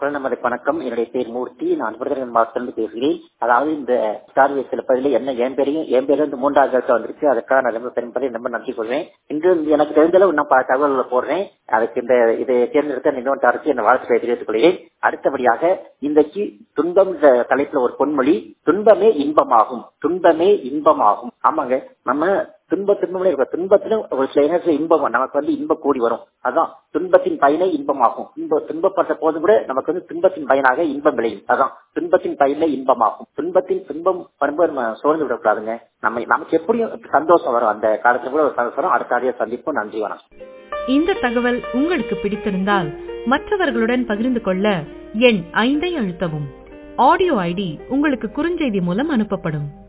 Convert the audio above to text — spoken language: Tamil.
குரல் நமது வணக்கம் என்னுடைய பேர் மூர்த்தி நான் விருதுநகர் மாவட்டத்திலிருந்து பேசுகிறேன் அதாவது இந்த ஸ்டார் வேஸ்டில் பதில என்ன என் பேரையும் என் பேர் வந்து மூன்றாவது இடத்துல வந்திருக்கு அதுக்காக நான் ரொம்ப பெரும்பதை ரொம்ப நன்றி கொள்வேன் இன்று எனக்கு தெரிந்தளவு இன்னும் பல தகவல்களை போடுறேன் அதுக்கு இந்த இதை தேர்ந்தெடுத்த இன்னொன்று அரசு என் வாழ்த்துக்களை தெரிவித்துக் கொள்கிறேன் அடுத்தபடியாக இன்றைக்கு துன்பம் என்ற தலைப்புல ஒரு பொன்மொழி துன்பமே இன்பமாகும் துன்பமே இன்பமாகும் ஆமாங்க நம்ம துன்ப துன்பமே இருக்கும் துன்பத்திலும் ஒரு சில நேரத்தில் இன்பம் நமக்கு வந்து இன்பம் கூடி வரும் அதான் துன்பத்தின் பயனை இன்பமாகும் இன்ப துன்பப்பட்ட போது கூட நமக்கு வந்து துன்பத்தின் பயனாக இன்பம் விளையும் அதான் துன்பத்தின் பயனை இன்பமாகும் துன்பத்தின் துன்பம் வரும்போது நம்ம சோர்ந்து விடக்கூடாதுங்க நம்ம நமக்கு எப்படியும் சந்தோஷம் வரும் அந்த காலத்துல கூட ஒரு சந்தோஷம் வரும் அடுத்த ஆடியோ சந்திப்போம் நன்றி வணக்கம் இந்த தகவல் உங்களுக்கு பிடித்திருந்தால் மற்றவர்களுடன் பகிர்ந்து கொள்ள எண் ஐந்தை அழுத்தவும் ஆடியோ ஐடி உங்களுக்கு குறுஞ்செய்தி மூலம் அனுப்பப்படும்